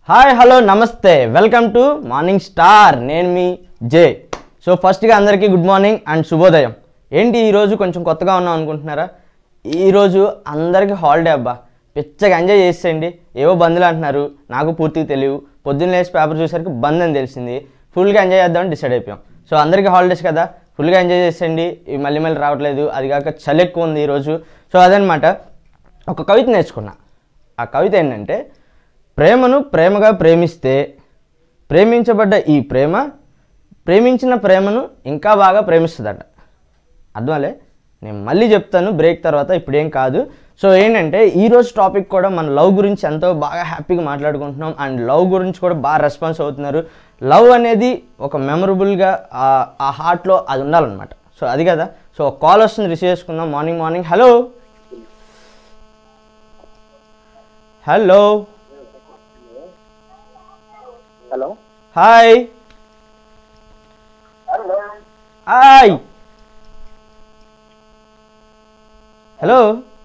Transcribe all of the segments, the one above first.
Hi hello namaste welcome to morning star నేను మీ జే so ఫస్ట్గా అందరికీ గుడ్ మార్నింగ్ అండ్ శుభోదయం ఏంటి ఈరోజు కొంచెం కొత్తగా ఉన్నాం అనుకుంటున్నారా ఈరోజు అందరికీ హాలిడే అబ్బా పిచ్చగా ఎంజాయ్ చేసేయండి ఏవో బందులు అంటున్నారు నాకు పూర్తిగా తెలియవు పొద్దున్న లేచి పేపర్ చూసరికి బంద్ అని తెలిసింది ఫుల్గా ఎంజాయ్ చేద్దామని డిసైడ్ అయిపోయాం సో అందరికీ హాలిడేస్ కదా ఫుల్గా ఎంజాయ్ చేసేయండి ఇవి మళ్ళీ మళ్ళీ రావట్లేదు అది కాక చలి ఎక్కువ ఉంది ఈరోజు సో అదనమాట ఒక కవిత నేర్చుకున్నా ఆ కవిత ఏంటంటే ప్రేమను ప్రేమగా ప్రేమిస్తే ప్రేమించబడ్డ ఈ ప్రేమ ప్రేమించిన ప్రేమను ఇంకా బాగా ప్రేమిస్తుందట అర్థమలే నేను మళ్ళీ చెప్తాను బ్రేక్ తర్వాత ఇప్పుడు ఏం కాదు సో ఏంటంటే ఈరోజు టాపిక్ కూడా మన లవ్ గురించి ఎంతో బాగా హ్యాపీగా మాట్లాడుకుంటున్నాం అండ్ లవ్ గురించి కూడా బాగా రెస్పాన్స్ అవుతున్నారు లవ్ అనేది ఒక మెమరబుల్గా ఆ హార్ట్లో అది ఉండాలన్నమాట సో అది కదా సో కాల్ వస్తుంది రిసీవ్ చేసుకుందాం morning morning hello hello hello hi hi hello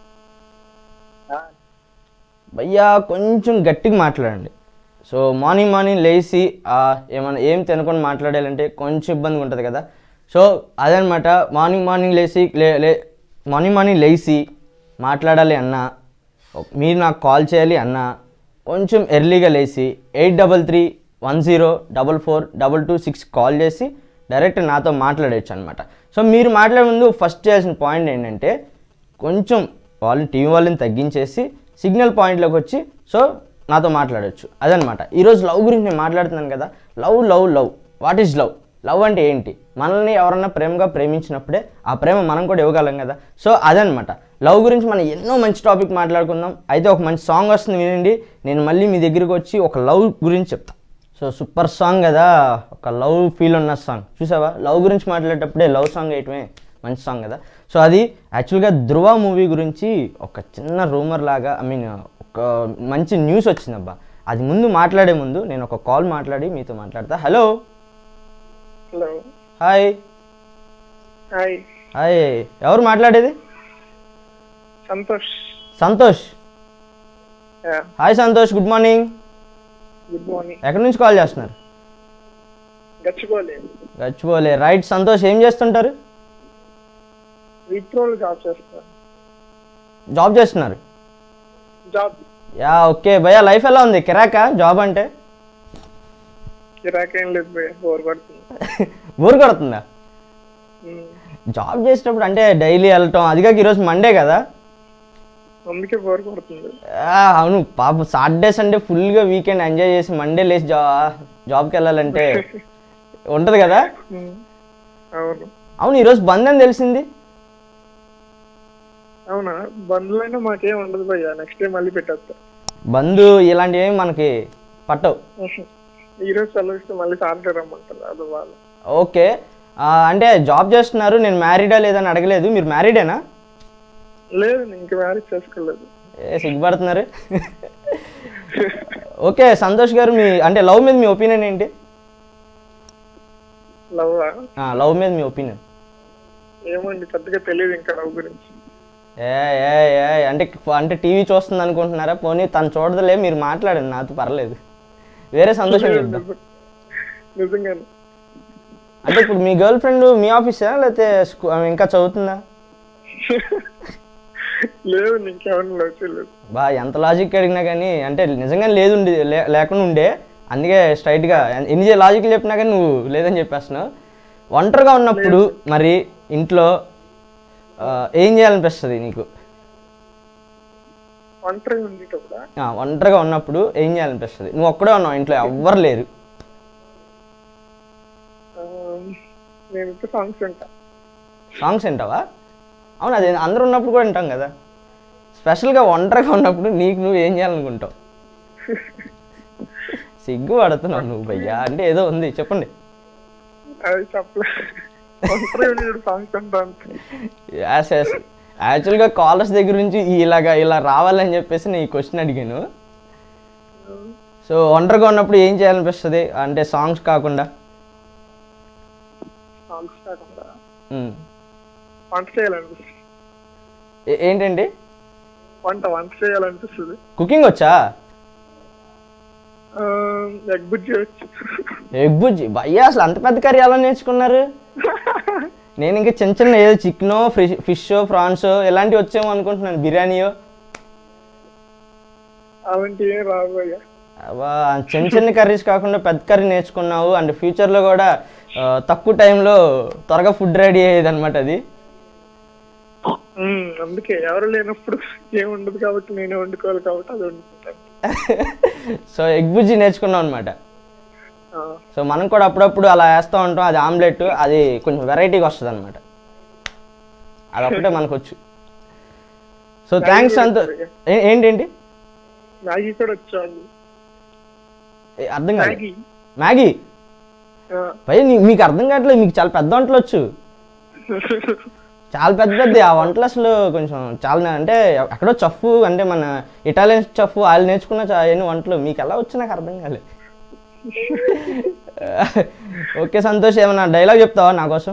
భయ్యా కొంచెం గట్టిగా మాట్లాడండి సో మార్నింగ్ మార్నింగ్ లేచి ఆ, ఏమన్నా ఏం తినకుండా మాట్లాడాలంటే కొంచెం ఇబ్బందిగా ఉంటుంది కదా సో అదనమాట మార్నింగ్ మార్నింగ్ లేచి లే లే మార్నింగ్ మార్నింగ్ లేచి మాట్లాడాలి అన్నా మీరు నాకు కాల్ చేయాలి అన్నా కొంచెం ఎర్లీగా లేచి eight double three one zero double four double two six call చేసి డైరెక్ట్ నాతో మాట్లాడవచ్చు అనమాట సో మీరు మాట్లాడే ముందు ఫస్ట్ చేయాల్సిన పాయింట్ ఏంటంటే కొంచెం వాళ్ళని టీవీ వాళ్ళని తగ్గించేసి సిగ్నల్ పాయింట్లోకి వచ్చి సో నాతో మాట్లాడొచ్చు అదనమాట ఈరోజు లవ్ గురించి నేను మాట్లాడుతున్నాను కదా love love love what is love love అంటే ఏంటి మనల్ని ఎవరన్నా ప్రేమగా ప్రేమించినప్పుడే ఆ ప్రేమ మనం కూడా ఇవ్వగలం కదా సో అదనమాట లవ్ గురించి మనం ఎన్నో మంచి టాపిక్ మాట్లాడుకుందాం అయితే ఒక మంచి సాంగ్ వస్తుంది వినండి నేను మళ్ళీ మీ దగ్గరికి వచ్చి ఒక లవ్ గురించి చెప్తాను సో సూపర్ సాంగ్ కదా ఒక లవ్ ఫీల్ ఉన్న సాంగ్ చూసావా లవ్ గురించి మాట్లాడేటప్పుడే లవ్ సాంగ్ వేయటమే మంచి సాంగ్ కదా సో అది యాక్చువల్గా ధృవ మూవీ గురించి ఒక చిన్న రూమర్ లాగా ఐ మీన్ ఒక మంచి న్యూస్ వచ్చిందబ్బా అది ముందు మాట్లాడే ముందు నేను ఒక కాల్ మాట్లాడి మీతో మాట్లాడతా hello hello hi hi hi ఎవరు మాట్లాడేది Santosh Santosh hi Santosh good morning good morning ఎక్కడి నుంచి కాల్ చేస్తున్నారు గచ్చిపోలే గచ్చిపోలే రైట్ సంతోష్ ఏం చేస్తుంటారు విప్రోలో జాబ్ చేస్తాను జాబ్ చేస్తున్నారు జాబ్ యా ఓకే భయ్యా లైఫ్ ఎలా ఉంది కిరాకా జాబ్ అంటే కిరాకేం లేదు భయ్య బోర్ పడుతుంది బోర్ కొడుతుందా ఉమ్. జాబ్ చేసేటప్పుడు అంటే డైలీ వెళ్ళటం అది కాక ఈరోజు మండే కదా అందుకే బోర్ పడుతుంది ఆ, అవును పాప సాటర్డే సండే ఫుల్గా వీకెండ్ ఎంజాయ్ చేసి మండే లేచి జా జాబ్కి వెళ్ళాలంటే ఉంటుంది కదా ఉమ్. అవును అవును ఈరోజు బంద్ అని తెలిసింది అవునా బంధువులైనా మాకేం ఉండదు భయ్య నెక్స్ట్ డే మళ్ళీ పెట్టేస్తా బంధు ఇలాంటివి ఏమి మనకి పట్టవు ఈ రోజు సెలవు ఇస్తే మళ్ళీ సాటర్డే రమ్మంటారు అది వాళ్ళు ఓకే ఆ, అంటే జాబ్ చేస్తున్నారు నేను మ్యారీడా లేదని అడగలేదు మీరు మ్యారీడేనా లేదు నేను ఇంకా మ్యారేజ్ చేసుకోలేదు ఏ సిగ్గుపడుతున్నారు ఓకే సంతోష్ గారు మీ అంటే లవ్ మీద మీ ఒపీనియన్ ఏంటి లవ్ లవ్ మీద మీ ఒపీనియన్ ఏమండి పెద్దగా తెలియదు ఇంకా లవ్ గురించి ఏ ఏ ఏ అంటే అంటే టీవీ చూస్తుంది అనుకుంటున్నారా పోనీ తను చూడదులే మీరు మాట్లాడండి నాతో పర్లేదు వేరే సంతోషం చెప్దాం నిజంగానే అంటే ఇప్పుడు మీ గర్ల్ ఫ్రెండ్ మీ ఆఫీసా లేకపోతే స్కూ- ఆమె ఇంకా చదువుతుందా లేదు ఇంకెవరిని లవ్ చేయలేదు బా ఎంత లాజిక్ అడిగినా కానీ అంటే నిజంగా లేదు ఉండి లే- లేకుండా ఉండే అందుకే స్ట్రైట్గా ఎన్ని లాజిక్ చెప్పినా కానీ నువ్వు లేదని చెప్పేస్తున్నావు ఒంటరిగా ఉన్నప్పుడు మరి ఇంట్లో ఆ, ఏం చేయాలనిపిస్తుంది నీకు ఒంటరిగా ఉండేటప్పుడు ఆ, ఒంటరిగా ఉన్నప్పుడు ఏం చేయాలనిపిస్తుంది నువ్వు ఒక్కడే ఉన్నావు ఇంట్లో ఎవ్వరు లేరు నేను ఇంకా సాంగ్స్ వింటా సాంగ్స్ వింటావా అవును అది అందరూ ఉన్నప్పుడు కూడా వింటాం కదా స్పెషల్గా ఒంటరిగా ఉన్నప్పుడు నీకు నువ్వు ఏం చేయాలనుకుంటావు సిగ్గు పడుతున్నావు నువ్వు భయ్యా అంటే ఏదో ఉంది చెప్పండి అది చెప్పలే ఒంటరిగా ఉండేటప్పుడు సాంగ్స్ వింటా అంతే యాస్ యాస్ యాక్చువల్గా కాలర్స్ దగ్గర నుంచి ఇలాగా ఇలా రావాలని చెప్పేసి నేను ఈ క్వశ్చన్ అడిగాను సో ఒంటరిగా ఉన్నప్పుడు ఏం చేయాలనిపిస్తుంది అంటే సాంగ్స్ కాకుండా సాంగ్స్ కాకుండా ఉమ్. వంట చేయాలనిపిస్తుంది ఏ- ఏంటండి వంట వంట చేయాలనిపిస్తుంది కుకింగ్ వచ్చా ఎగ్ బుజ్జి వచ్చు ఎగ్ బుజ్జి భయ్యా అసలు అంత పెద్ద కర్రీ ఎలా నేర్చుకున్నారు నేను ఇంకా చిన్న చిన్న ఏదో చికెనో ఫిష్ ఫిష్ ఫ్రాన్స్ ఇలాంటివి వచ్చేమో అనుకుంటున్నాను బిర్యానీయో అలాంటి ఏం రావు భయ్యా అబ్బా, చిన్న చిన్న కర్రీస్ కాకుండా పెద్ద కర్రీ నేర్చుకున్నావు అండ్ ఫ్యూచర్లో కూడా ఆ, తక్కువ టైంలో త్వరగా ఫుడ్ రెడీ అయ్యేది అనమాట అది ఉమ్, అందుకే ఎవరు లేనప్పుడు ఏం ఉండదు కాబట్టి నేనే వండుకోవాలి కాబట్టి అది వండుకుంటాను సో ఎగ్ బుజ్జి నేర్చుకున్నాం అనమాట ఆ, సో మనం కూడా అప్పుడప్పుడు అలా వేస్తూ ఉంటాం అది ఆమ్లెట్ అది కొంచెం వెరైటీగా వస్తుంది అనమాట అది ఒకటే మనకు వచ్చు సో థ్యాంక్స్ అంత ఏ- ఏంటేంటి మ్యాగీ కూడా వచ్చాను ఏ, అర్థం కాదు మ్యాగీ మ్యాగీ ఆ, పై మీకు అర్థం కావట్లేదు మీకు చాలా పెద్ద వంటలు వచ్చు చాలా పెద్ద పెద్ద ఆ వంటలు అసలు కొంచెం చాలా అంటే ఎక్కడో చఫ్ అంటే మన ఇటాలియన్ చఫ్ వాళ్ళు నేర్చుకున్న చా- ఎన్ని వంటలు మీకు ఎలా వచ్చి నాకు అర్థం కాలేదు ఓకే సంతోష్ ఏమన్నా డైలాగ్ చెప్తావా నా కోసం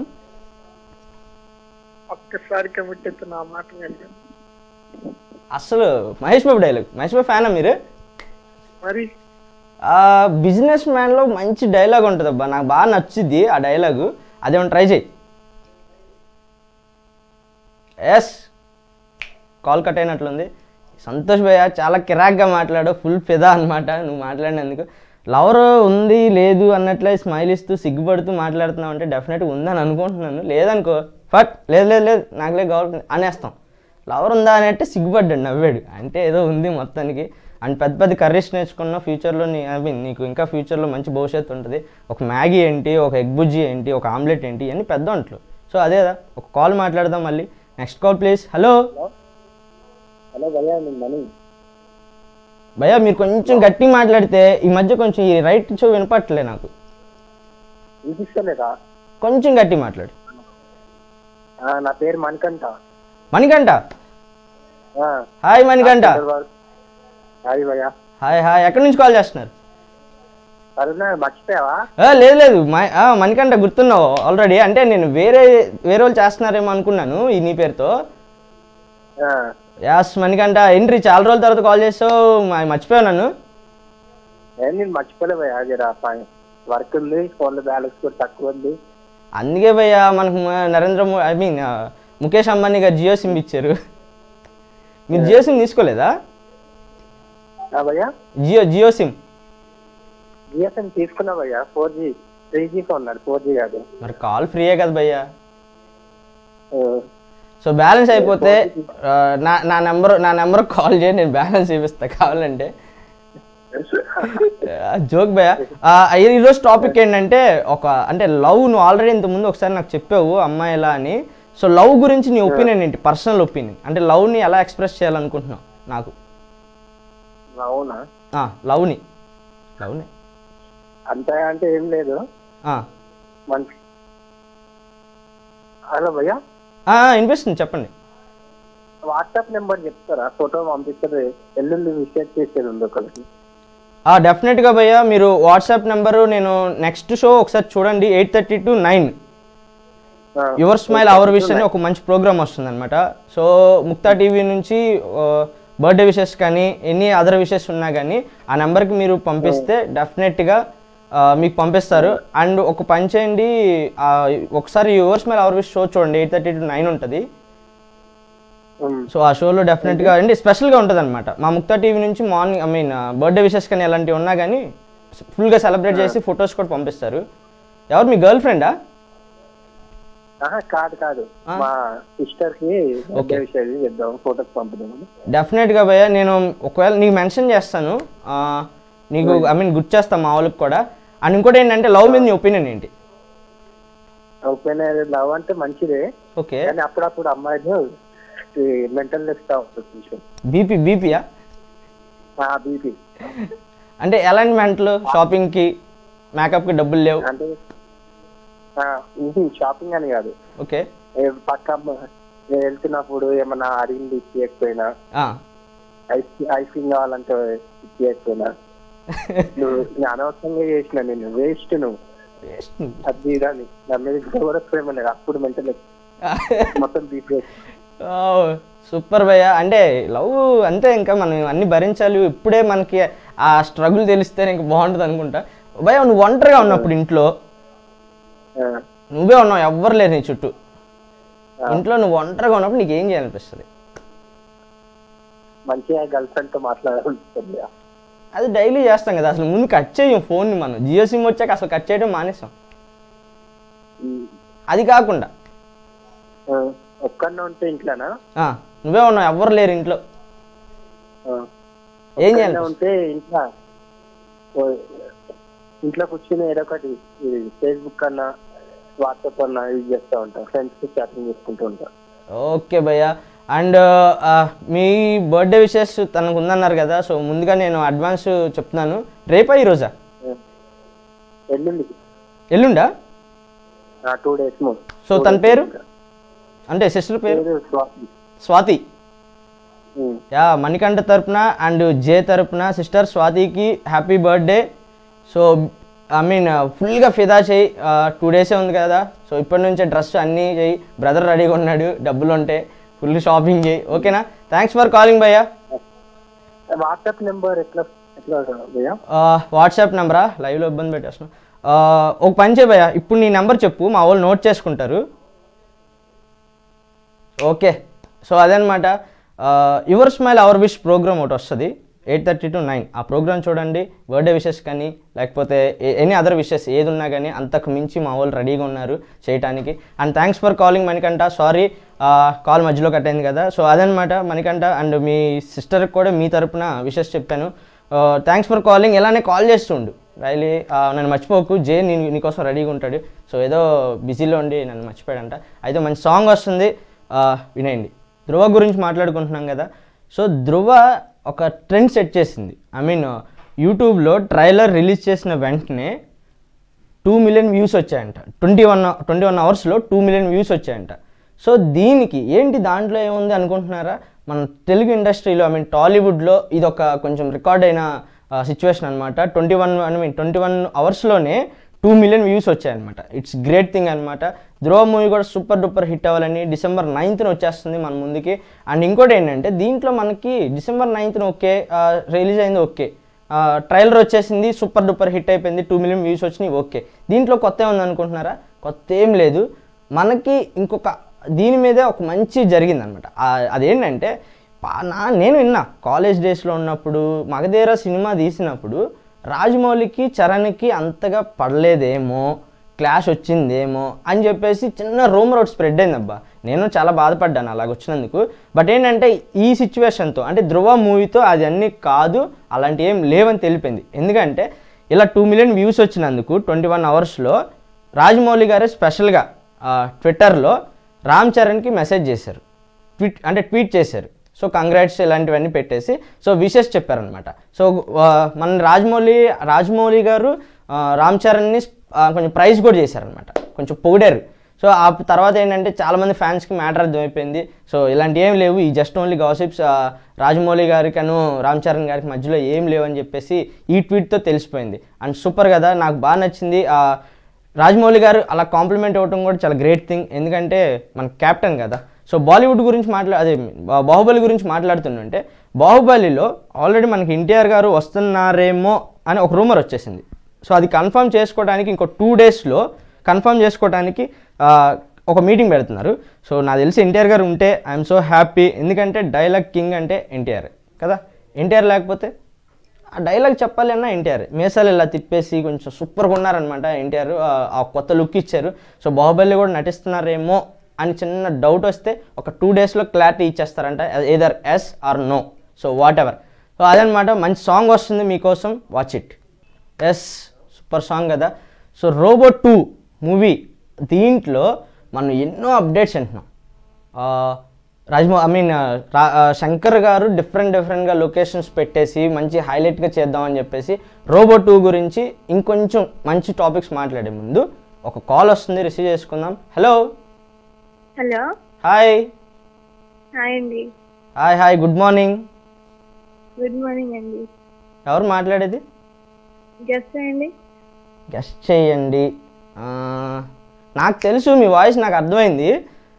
ఒక్కసారి కమిట్ అయితే నా మాట వినలేదు. అసలు మహేష్ బాబు డైలాగ్ మహేష్ బాబు ఫ్యానా మీరు మరి బిజినెస్ మ్యాన్లో మంచి డైలాగ్ ఉంటుంది అబ్బా నాకు బాగా నచ్చుద్ది ఆ డైలాగు అదేమన్నా ట్రై చేయి ఎస్ కాల్ కట్ అయినట్లుంది సంతోష్ భయ్య చాలా కిరాక్గా మాట్లాడు ఫుల్ ఫిదా అనమాట నువ్వు మాట్లాడినందుకు లవర్ ఉంది లేదు అన్నట్లే స్మైల్ ఇస్తూ సిగ్గుపడుతూ మాట్లాడుతున్నావు అంటే డెఫినెట్గా ఉందని అనుకుంటున్నాను లేదనుకో ఫట్ లేదు లేదు లేదు నాకులే కావాలి అనేస్తాం లవర్ ఉందా అని అంటే సిగ్గుపడ్డాడు నవ్వాడు అంటే ఏదో ఉంది మొత్తానికి అండ్ పెద్ద పెద్ద కర్రీస్ నేర్చుకున్న ఫ్యూచర్లో నీ ఐ మీన్ నీకు ఇంకా ఫ్యూచర్లో మంచి భవిష్యత్తు ఉంటుంది ఒక మ్యాగీ ఏంటి ఒక ఎగ్ బుజ్జి ఏంటి ఒక ఆమ్లెట్ ఏంటి ఇవన్నీ పెద్ద వంటలు సో అదే కదా ఒక కాల్ మాట్లాడదాం మళ్ళీ next call please hello hello భయ్యా నేను మనీ భయ్యా మీరు కొంచెం గట్టిగా మాట్లాడితే ఈ మధ్య కొంచెం ఈ రైట్ చో వినపట్లే నాకు వినిపిస్తలేదా కొంచెం గట్టి మాట్లాడు ఆ, నా పేరు మణికంఠ మణికంఠ ఆ, హాయ్ మణికంఠ హైదరాబాద్. హాయ్ భయ్యా హాయ్ హాయ్ ఎక్కడి నుంచి కాల్ చేస్తున్నారు అరుణ మర్చిపోయావా ఆ, లేదు లేదు మ- ఆ, మణికంఠ గుర్తున్నావు ఆల్రెడీ అంటే నేను వేరే వేరే వాళ్ళు చేస్తున్నారేమో అనుకున్నాను ఈ నీ పేరుతో ఆ, యాస్ మణికంఠ ఏంటి చాలా రోజుల తర్వాత కాల్ చేసావు మ- మర్చిపోయావు నన్ను ఏం నేను మర్చిపోలే భయ్యా జర వర్క్ ఉంది ఫోన్లో బ్యాలెన్స్ కూడా తక్కువ ఉంది అందుకే భయ్యా మనకు మ- నరేంద్ర మో ఐ మీన్ ముఖేష్ అంబానీ గారు జియో సిమ్ ఇచ్చారు మీరు జియో సిమ్ తీసుకోలేదా ఆ భయ్యా జియో జియో సిమ్ జిఎస్ఎం తీసుకున్నా భయ్యా ఫోర్ జీ త్రీ జీ ఉన్నాడు ఫోర్ జీ కాదు మరి కాల్ ఫ్రీయే కదా భయ్యా ఆ, సో బ్యాలెన్స్ అయిపోతే ఆ, నా నా నెంబర్ నా నెంబర్ కాల్ చేయి నేను బ్యాలెన్స్ చూపిస్తా కావాలంటే జోక్ భయ ఈరోజు టాపిక్ ఏంటంటే ఒక అంటే లవ్ నువ్వు ఆల్రెడీ ఇంతకుముందు ఒకసారి నాకు చెప్పావు అమ్మాయి ఎలా అని సో లవ్ గురించి నీ ఒపీనియన్ ఏంటి పర్సనల్ ఒపీనియన్ అంటే లవ్ని ఎలా ఎక్స్ప్రెస్ చేయాలనుకుంటున్నావు నాకు అవునా ఆ, లవ్ని లవ్ని అంత అంటే ఏం లేదు ఆ. మంచి హలో భయ్యా ఆ, ఆ, వినిపిస్తుంది చెప్పండి వాట్సాప్ నెంబర్ చెప్తారా ఫోటో పంపిస్తారు ఎల్లుండి విషయం చేసేది ఉంది ఒకరికి ఆ, డెఫినెట్గా భయ్య మీరు వాట్సాప్ నెంబరు నేను నెక్స్ట్ షో ఒకసారి చూడండి ఎయిట్ థర్టీ టు నైన్ ఆ, యువర్ స్మైల్ అవర్ విష్ అని ఒక మంచి ప్రోగ్రామ్ వస్తుంది అనమాట సో ముక్తా టీవీ నుంచి బర్త్డే విషెస్ కానీ ఎనీ అదర్ విషెస్ ఉన్నా కానీ ఆ నెంబర్కి మీరు పంపిస్తే డెఫినెట్గా మీకు పంపిస్తారు అండ్ ఒక పని చేయండి ఆ, ఒకసారి your smile our wish show చూడండి ఎయిట్ థర్టీ టు నైన్ ఉంటుంది ఉమ్. సో ఆ షోలో డెఫినెట్గా అండి స్పెషల్గా ఉంటుంది అనమాట మా ముక్తా టీవీ నుంచి morning I mean birthday wishes కానీ అలాంటివి ఉన్నా కానీ ఫుల్గా సెలబ్రేట్ చేసి ఫొటోస్ కూడా పంపిస్తారు ఎవరు మీ గర్ల్ ఫ్రెండా ఆహా, కాదు కాదు ఆ? మా సిస్టర్ కి Okay. విషయం చేద్దాం ఫోటోస్ పంపుదామని డెఫినెట్గా భయ్య నేను ఒకవేళ నీకు మెన్షన్ చేస్తాను ఆ, నీకు ఐ మీన్ గుర్తు చేస్తాను మా వాళ్ళకి కూడా అండ్ ఇంకోటి ఏంటంటే లవ్ మీద నీ ఒపీనియన్ ఏంటి ఓపెన్ లవ్ అంటే మంచిదే ఓకే కానీ అప్పుడప్పుడు అమ్మాయిలు మెంటల్ ఇస్తా ఉంటుంది కొంచెం బీపీ బీపీయా బీపీ అంటే ఎలాంటి మెంటలు షాపింగ్కి మేకప్కి డబ్బులు లేవు అంటే ఆ, ఇది షాపింగ్ అని కాదు ఓకే ఏ పక్క అమ్మ- నేను వెళ్తున్నప్పుడు ఏమన్నా అడిగింది ఇచ్చేయకపోయినా ఆ. ఐస్ ఐస్ క్రీమ్ కావాలంటే ఇచ్చేయకపోయినా నువ్వు నేను అనవసరంగా చేసిన నేను వేస్ట్ నువ్వు అది ఇదని నా మీద ఇంకా కూడా ప్రేమ లేదు అప్పుడు మెంటల్ మొత్తం బీపీ సూపర్ భయ్య అంటే లవ్ అంతే ఇంకా మనం అన్ని భరించాలి ఇప్పుడే మనకి ఆ స్ట్రగుల్ తెలిస్తే ఇంక బాగుంటుంది అనుకుంటా భయ నువ్వు ఒంటరిగా ఉన్నప్పుడు ఇంట్లో ఆ, నువ్వే ఉన్నావు ఎవ్వరు లేరు నీ చుట్టూ ఆ. ఇంట్లో నువ్వు ఒంటరిగా ఉన్నప్పుడు నీకు ఏం చేయాలనిపిస్తుంది మంచిగా గర్ల్ ఫ్రెండ్ తో మాట్లాడాలనిపిస్తుంది అది డైలీ చేస్తాం కదా అసలు ముందు కట్ చేయం ఫోన్ని మనం జియో సిమ్ వచ్చాక అసలు కట్ చేయడం మానేసాం ఉమ్, అది కాకుండా ఆ, ఒక్కనే ఉంటే ఇంట్లోనా ఆ, నువ్వే ఉన్నావు ఎవ్వరు లేరు ఇంట్లో ఆ. ఏం ఒక్కనే చేయాలి ఉంటే ఇంట్లో ఓ, ఇంట్లో కూర్చుని ఏదో ఒకటి ఫేస్బుక్ అన్నా వాట్సాప్ అన్నా యూజ్ చేస్తూ ఉంటాం ఫ్రెండ్స్ కి చాటింగ్ చేసుకుంటూ ఉంటాం ఓకే భయ్య అండ్ మీ బర్త్డే విషెస్ తనకు ఉందన్నారు కదా సో ముందుగా నేను అడ్వాన్స్ చెప్తున్నాను రేపా ఈరోజా ఆ. ఎల్లుండి ఎల్లుండా టూ డేస్ ముందు సో తన పేరు అంటే సిస్టర్ పేరు పేరు స్వాతి స్వాతి ఉమ్. యా మణికంఠ తరపున అండ్ జే తరపున సిస్టర్ స్వాతికి happy birthday so I mean ఫుల్గా ఫిదా చేయి టూ డేసే ఉంది కదా సో ఇప్పటి నుంచే డ్రెస్ అన్నీ చేయి బ్రదర్ రెడీగా ఉన్నాడు డబ్బులు ఉంటే ఫుల్ షాపింగ్ చేయి ఓకేనా థ్యాంక్స్ ఫర్ కాలింగ్ భయ్యా వాట్సాప్ నెంబర్ ఎట్లా ఎట్లా భయ్యా వాట్సాప్ నెంబరా లైవ్లో ఇబ్బంది పెట్టేస్తున్నాం ఆ, ఒక పని చేయ భయ్యా ఇప్పుడు నీ నెంబర్ చెప్పు మా వాళ్ళు నోట్ చేసుకుంటారు ఓకే సో అదనమాట your smile our wish program ఒకటి వస్తుంది ఎయిట్ థర్టీ టు నైన్ ఆ ప్రోగ్రామ్ చూడండి బర్త్డే విషెస్ కానీ లేకపోతే ఎనీ అదర్ విషెస్ ఏది ఉన్నా కానీ అంతకు మించి మా వాళ్ళు రెడీగా ఉన్నారు చేయడానికి and thanks for calling Manikanta sorry call మధ్యలో కట్ అయింది కదా సో అదనమాట మణికంఠ అండ్ మీ సిస్టర్కి కూడా మీ తరపున విషెస్ చెప్పాను థ్యాంక్స్ ఫర్ కాలింగ్ ఇలానే కాల్ చేస్తుండు రైలీ నన్ను మర్చిపోకు జే నేను నీకోసం రెడీగా ఉంటాడు సో ఏదో బిజీలో ఉండి నన్ను మర్చిపోయాడంట అయితే మంచి సాంగ్ వస్తుంది ఆ, వినేయండి ధ్రువ గురించి మాట్లాడుకుంటున్నాం కదా సో ధ్రువ ఒక ట్రెండ్ సెట్ చేసింది ఐ మీన్ యూట్యూబ్లో ట్రైలర్ రిలీజ్ చేసిన వెంటనే టూ మిలియన్ వ్యూస్ వచ్చాయంట ట్వంటీ వన్ ట్వంటీ వన్ అవర్స్లో టూ మిలియన్ వ్యూస్ వచ్చాయంట సో దీనికి ఏంటి దాంట్లో ఏముంది అనుకుంటున్నారా మన తెలుగు ఇండస్ట్రీలో ఐ మీన్ టాలీవుడ్లో ఇది ఒక కొంచెం రికార్డ్ అయిన సిచ్యువేషన్ అనమాట twenty one I mean twenty one అవర్స్లోనే టూ మిలియన్ వ్యూస్ వచ్చాయన్నమాట ఇట్స్ గ్రేట్ థింగ్ అనమాట ధ్రువ మూవీ కూడా సూపర్ డూపర్ హిట్ అవ్వాలని డిసెంబర్ నైన్త్న వచ్చేస్తుంది మన ముందుకి అండ్ ఇంకోటి ఏంటంటే దీంట్లో మనకి డిసెంబర్ నైన్త్న ఓకే రిలీజ్ అయింది ఓకే ట్రైలర్ వచ్చేసింది సూపర్ డూపర్ హిట్ అయిపోయింది టూ మిలియన్ వ్యూస్ వచ్చినాయి ఓకే దీంట్లో కొత్త ఏముంది అనుకుంటున్నారా కొత్త ఏం లేదు మనకి ఇంకొక దీని మీదే ఒక మంచి జరిగిందనమాట అదేంటంటే పా- నా నేను విన్నా కాలేజ్ డేస్లో ఉన్నప్పుడు మగధీర సినిమా తీసినప్పుడు రాజమౌళికి చరణ్కి అంతగా పడలేదేమో క్లాష్ వచ్చిందేమో అని చెప్పేసి చిన్న రూమర్ ఒకటి స్ప్రెడ్ అయిందబ్బా నేను చాలా బాధపడ్డాను అలాగ వచ్చినందుకు బట్ ఏంటంటే ఈ సిచ్యువేషన్తో అంటే ధ్రువ మూవీతో అది అన్నీ కాదు అలాంటి ఏం లేవని తెలిపింది ఎందుకంటే ఇలా టూ మిలియన్ వ్యూస్ వచ్చినందుకు ట్వంటీ వన్ అవర్స్లో రాజమౌళి గారే స్పెషల్గా ట్విట్టర్లో రామ్ చరణ్కి మెసేజ్ చేశారు ట్వీట్ అంటే ట్వీట్ చేశారు సో కంగ్రాట్స్ ఇలాంటివన్నీ పెట్టేసి సో విషెస్ చెప్పారనమాట సో ఆ, మన రాజమౌళి రాజమౌళి గారు ఆ, రామ్ చరణ్ని ఆ, కొంచెం ప్రైజ్ కూడా చేశారనమాట కొంచెం పొగిడారు సో ఆ తర్వాత ఏంటంటే చాలామంది ఫ్యాన్స్కి మ్యాటర్ అర్థమైపోయింది సో ఇలాంటి ఏం లేవు ఈ జస్ట్ ఓన్లీ గాసిప్స్ రాజమౌళి గారికి అను రామ్ చరణ్ గారికి మధ్యలో ఏం లేవు అని చెప్పేసి ఈ ట్వీట్తో తెలిసిపోయింది అండ్ సూపర్ కదా నాకు బాగా నచ్చింది ఆ, రాజమౌళి గారు అలా కాంప్లిమెంట్ ఇవ్వటం కూడా చాలా గ్రేట్ థింగ్ ఎందుకంటే మన క్యాప్టెన్ కదా సో బాలీవుడ్ గురించి మాట్లా అదే బా- బాహుబలి గురించి మాట్లాడుతుంటే బాహుబలిలో ఆల్రెడీ మనకి ఎన్టీఆర్ గారు వస్తున్నారేమో అని ఒక రూమర్ వచ్చేసింది సో అది కన్ఫర్మ్ చేసుకోవడానికి ఇంకో టూ డేస్లో కన్ఫర్మ్ చేసుకోవడానికి ఆ, ఒక మీటింగ్ పెడుతున్నారు సో నాకు తెలిసి ఎన్టీఆర్ గారు ఉంటే ఐఎమ్ సో హ్యాపీ ఎందుకంటే డైలాగ్ కింగ్ అంటే ఎన్టీఆర్ కదా ఎన్టీఆర్ లేకపోతే ఆ డైలాగ్ చెప్పాలి అన్నా ఎన్టీఆర్ మీసాలు ఇలా తిప్పేసి కొంచెం సూపర్గా ఉన్నారనమాట ఎన్టీఆర్ ఆ కొత్త లుక్ ఇచ్చారు సో బాహుబలి కూడా నటిస్తున్నారేమో అని చిన్న డౌట్ వస్తే ఒక టూ డేస్లో క్లారిటీ ఇచ్చేస్తారంట either yes or no so whatever so అదనమాట మంచి సాంగ్ వస్తుంది మీకోసం watch it yes super song కదా సో రోబో టూ మూవీ దీంట్లో మనం ఎన్నో అప్డేట్స్ వింటున్నాం ఆ, రాజమౌ ఐ మీన్ శంకర్ గారు డిఫరెంట్ డిఫరెంట్గా లొకేషన్స్ పెట్టేసి మంచి హైలైట్గా చేద్దామని చెప్పేసి రోబో టూ గురించి ఇంకొంచెం మంచి టాపిక్స్ మాట్లాడే ముందు ఒక కాల్ వస్తుంది రిసీవ్ చేసుకుందాం హలో హలో హాయ్ హాయ్ అండి hi hi good morning good morning అండి ఎవరు మాట్లాడేది గెస్ట్ చేయండి గెస్ట్ చేయండి ఆ, నాకు తెలుసు మీ వాయిస్ నాకు అర్థమైంది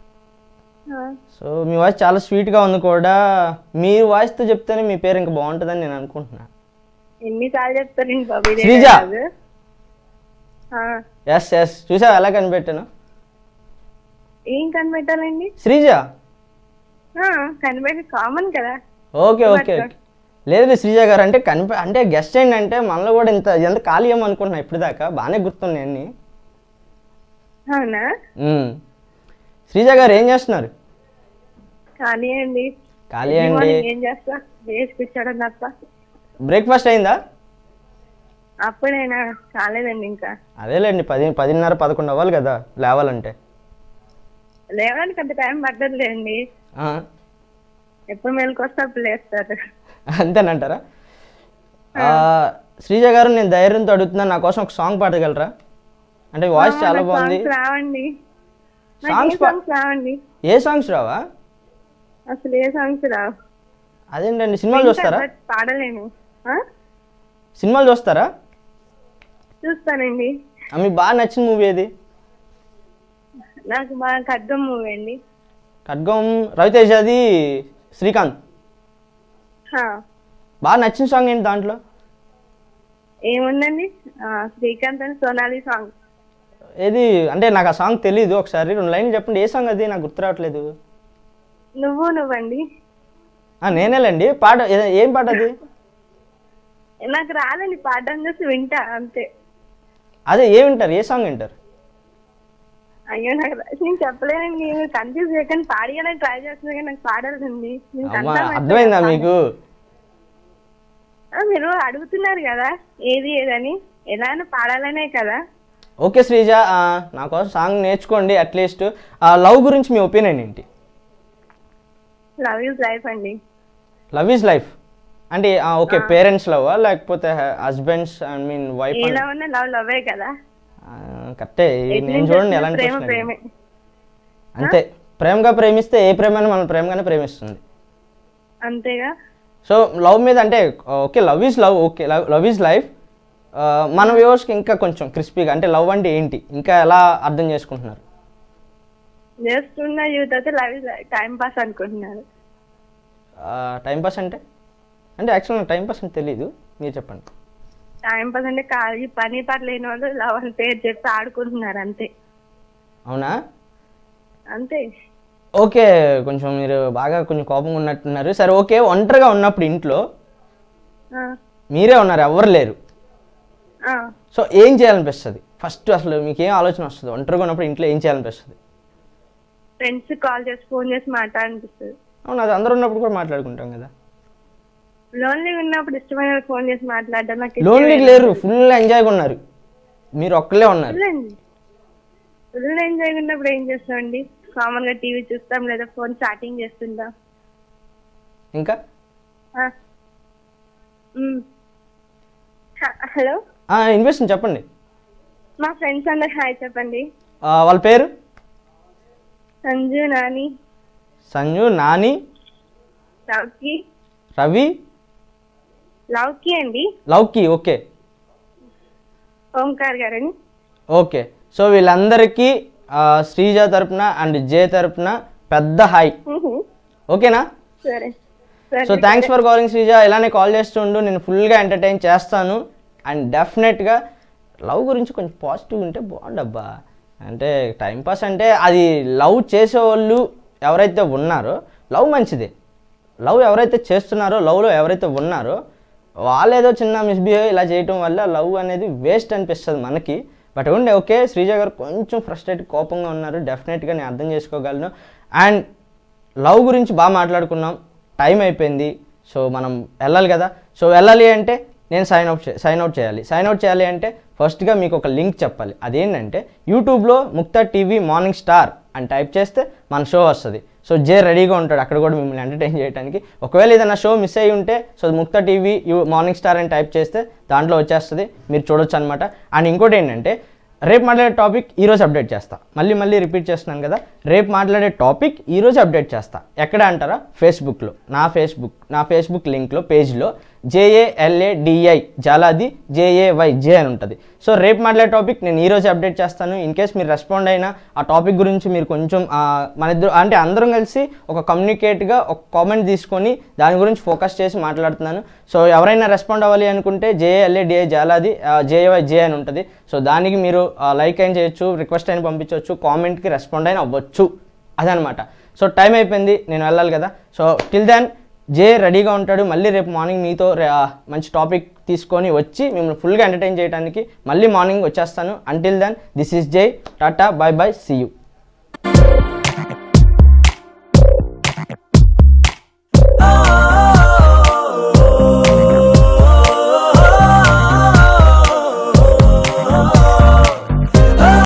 ఆ, సో మీ వాయిస్ చాలా స్వీట్గా ఉంది కూడా మీ వాయిస్తో చెప్తేనే మీ పేరు ఇంకా బాగుంటుందని నేను అనుకుంటున్నా ఎన్నిసార్లు చెప్తారండి బాబు ఇదే శ్రీజ. dialogue? ఆ, ఎస్ ఎస్ చూసావు ఎలా కనిపెట్టాను ఏం కనిపెట్టాలండి శ్రీజ ఆ, కనిపెట్టి కామన్ కదా ఓకే ఓకే ఓకే లేదు శ్రీజ గారు అంటే కనిపి అంటే గెస్ట్ ఏంటంటే మనలో కూడా ఇంత ఎంత ఖాళీ ఏమో అనుకుంటున్నా ఇప్పుడు దాకా బాగానే గుర్తున్నాయి అన్ని అవునా మ్మ్. శ్రీజ గారు ఏం చేస్తున్నారు కానీ అండి ఖాళీ Early అండి morning ఏం చేస్తా వేసి కూర్చోవడం తప్ప బ్రేక్ఫాస్ట్ అయిందా అప్పుడైనా కాలేదండి ఇంకా అదేలేండి పది పదిన్నర పదకొండు అవ్వాలి కదా లేవాలంటే లేవడానికి అంత టైం పట్టదులేండి ఆ, ఎప్పుడు మేలుకు వస్తే అప్పుడు లేస్తారు అంతేనంటారా ఆ, శ్రీజ గారు నేను ధైర్యంతో అడుగుతున్నాను నా కోసం ఒక సాంగ్ పాడగలరా అంటే వాయిస్ చాలా నాకు బాగుంది songs రావండి నాకు Songs ఏ పా- సాంగ్స్ రావండి ఏ సాంగ్స్ రావా అసలు ఏ సాంగ్స్ రావు అదేంటండి సినిమాలు చూస్తారా బట్ పాడలేను ఆ? సినిమాలు చూస్తారా చూస్తానండి ఆ, మీకు బాగా నచ్చిన మూవీ ఏది నాకు బాగా ఖడ్గం మూవీ అండి ఖడ్గం రవితేజది శ్రీకాంత్ హా. బాగా నచ్చిన సాంగ్ ఏంటి దాంట్లో ఏముందండి ఆ, శ్రీకాంత్ అని సోనాలి సాంగ్ ఏది అంటే నాకు ఆ సాంగ్ తెలియదు ఒకసారి రెండు లైన్లు చెప్పండి ఏ సాంగ్ అది నాకు గుర్తు రావట్లేదు నువ్వు నువ్వండి ఆ, నేనేలేండి పాట ఏ- ఏం పాట అది నాకు రాదండి పాడడం చూసి వింటా అంతే అదే ఏ వింటారు ఏ సాంగ్ వింటారు అయ్యో నాకు రా- నేను చెప్పలేనండి నేను కన్ఫ్యూజ్ చేయకుండా పాడియడానికి ట్రై చేస్తున్నా కానీ నాకు పాడలేదండి నేను అమ్మా confirm అయితే అర్థమైందా పాడ- మీకు ఆ, మీరు అడుగుతున్నారు కదా ఏది ఏదని ఎలా అయినా పాడాలనే కదా ఓకే శ్రీజ ఆ, నా కోసం సాంగ్ నేర్చుకోండి అట్లీస్ట్ లవ్ గురించి మీ ఒపీనియన్ ఏంటి లవ్ యూస్ లైఫ్ అండి లవ్ ఈజ్ లైఫ్ అంటే ఆ, ఓకే పేరెంట్స్ లవ్ లేకపోతే హస్బెండ్స్ ఐ మీన్ వైఫ్ ఎలా ఉన్నా లవ్ లవ్వే కదా కరెక్టే ఎటు నేను నుంచి చూడండి వచ్చినా ఎలాంటి ప్రేమ question ప్రేమే అడిగాను. అంతే ప్రేమగా ప్రేమిస్తే ఏ ప్రేమైనా మనం ప్రేమగానే ప్రేమిస్తుంది అంతేగా సో లవ్ మీద అంటే okay love is love okay love love is life మన వ్యూవర్స్కి ఇంకా కొంచెం క్రిస్పీగా అంటే లవ్ అంటే ఏంటి ఇంకా ఎలా అర్థం చేసుకుంటున్నారు జస్ట్ ఉన్న యూత్ అయితే లవ్ ఇస్ టైం పాస్ అనుకుంటున్నారు టైం పాస్ అంటే అంటే యాక్చువల్ టైం పాస్ అంటే తెలీదు మీరు చెప్పండి టైం పాస్ అంటే ఖాళీ పని పాట లేని వాళ్ళు లవ్ అని పేరు చెప్పి ఆడుకుంటున్నారు అంతే అవునా అంతే ఓకే కొంచెం మీరు బాగా కొంచెం కోపంగా ఉన్నట్టున్నారు సరే ఓకే ఒంటరిగా ఉన్నప్పుడు ఇంట్లో ఆ, మీరే ఉన్నారు ఎవరు లేరు ఆ. సో ఏం చేయాలనిపిస్తుంది ఫస్ట్ అసలు మీకు ఏం ఆలోచన వస్తుంది ఒంటరిగా ఉన్నప్పుడు ఇంట్లో ఏం చేయాలనిపిస్తుంది ఫ్రెండ్స్ కాల్ చేసి ఫోన్ చేసి మాట్లాడనిపిస్తుంది అవును అది అందరూ ఉన్నప్పుడు కూడా మాట్లాడుకుంటాం కదా లోన్లీ ఉన్నప్పుడు ఇష్టమైన వాళ్ళకి ఫోన్ చేసి మాట్లాడడం నాకు లోన్లీ లేరు ఫుల్ ఎంజాయ్గా ఉన్నారు మీరు ఒక్కళ్ళే ఉన్నారు ఫుల్ ఎంజాయ్ ఉన్నప్పుడు ఏం చేస్తామండి కామన్ గా టీవీ చూస్తాం లేదా ఫోన్ చాటింగ్ చేస్తుంటాం ఇంకా ఆ. మ్. హ- హలో ఇన్వెస్ట్ చెప్పండి మా ఫ్రెండ్స్ అందరు హాయ్ చెప్పండి ఆ, వాళ్ళ పేరు సంజు నాని సంజు నాని లవ్కి రవి లవ్కి అండి లవ్కి ఓకే ఓంకార్ గారని ఓకే సో వీళ్ళందరికీ ఆ, శ్రీజ తరపున అండ్ జే తరపున పెద్ద హాయ్ మ్హూ. ఓకేనా సరే సరే so thanks for calling Sreeja ఇలానే కాల్ చేస్తుండు నేను ఫుల్గా ఎంటర్టైన్ చేస్తాను అండ్ డెఫినెట్గా లవ్ గురించి కొంచెం పాజిటివ్ ఉంటే బాగుండబ్బా అంటే టైంపాస్ అంటే అది లవ్ చేసేవాళ్ళు ఎవరైతే ఉన్నారో లవ్ మంచిదే లవ్ ఎవరైతే చేస్తున్నారో లవ్లో ఎవరైతే ఉన్నారో వాళ్ళేదో చిన్న మిస్బిహేవ్ ఇలా చేయటం వల్ల లవ్ అనేది వేస్ట్ అనిపిస్తుంది మనకి బట్ ఉండే ఓకే శ్రీజ గారు కొంచెం ఫ్రస్ట్రేట్ కోపంగా ఉన్నారు డెఫినెట్గా నేను అర్థం చేసుకోగలను అండ్ లవ్ గురించి బాగా మాట్లాడుకున్నాం టైం అయిపోయింది సో మనం వెళ్ళాలి కదా సో వెళ్ళాలి అంటే నేను సైన్ అవుట్ సైన్ అవుట్ చేయాలి సైన్ అవుట్ చేయాలి అంటే ఫస్ట్గా మీకు ఒక లింక్ చెప్పాలి అదేంటంటే యూట్యూబ్లో ముక్తా టీవీ మార్నింగ్ స్టార్ అని టైప్ చేస్తే మన షో వస్తుంది సో జే రెడీగా ఉంటాడు అక్కడ కూడా మిమ్మల్ని ఎంటర్టైన్ చేయడానికి ఒకవేళ ఏదైనా షో మిస్ అయ్యి ఉంటే so Mukta TV you morning star అని టైప్ చేస్తే దాంట్లో వచ్చేస్తుంది మీరు చూడొచ్చు అనమాట అండ్ ఇంకోటి ఏంటంటే రేపు మాట్లాడే టాపిక్ ఈరోజు అప్డేట్ చేస్తా మళ్ళీ మళ్ళీ రిపీట్ చేస్తున్నాను కదా రేపు మాట్లాడే టాపిక్ ఈరోజు అప్డేట్ చేస్తా ఎక్కడ అంటారా ఫేస్బుక్లో నా ఫేస్బుక్ నా ఫేస్బుక్ లింక్లో పేజ్లో జేఏఎల్ఏడిఐ జాలాది జేఏవై జే అని ఉంటుంది సో రేపు మాట్లాడే టాపిక్ నేను ఈరోజు అప్డేట్ చేస్తాను ఇన్ కేస్ మీరు రెస్పాండ్ అయినా ఆ టాపిక్ గురించి మీరు కొంచెం ఆ, మన ఇద్దరు అంటే అందరం కలిసి ఒక కమ్యూనికేట్గా ఒక కామెంట్ తీసుకొని దాని గురించి ఫోకస్ చేసి మాట్లాడుతున్నాను సో ఎవరైనా రెస్పాండ్ అవ్వాలి అనుకుంటే జేఏఎల్ఏడిఐ జాలాది జేఏవై జే అని ఉంటుంది సో దానికి మీరు లైక్ అయిన చేయొచ్చు రిక్వెస్ట్ అయిన పంపించవచ్చు కామెంట్కి రెస్పాండ్ అయిన అవ్వచ్చు అదనమాట సో టైం అయిపోయింది నేను వెళ్ళాలి కదా సో టిల్ దెన్ జే రెడీగా ఉంటాడు మళ్ళీ రేపు మార్నింగ్ మీతో రే- ఆ, మంచి టాపిక్ తీసుకొని వచ్చి మిమ్మల్ని ఫుల్గా ఎంటర్టైన్ చేయడానికి మళ్ళీ మార్నింగ్ వచ్చేస్తాను until then this is Jai tata bye bye see you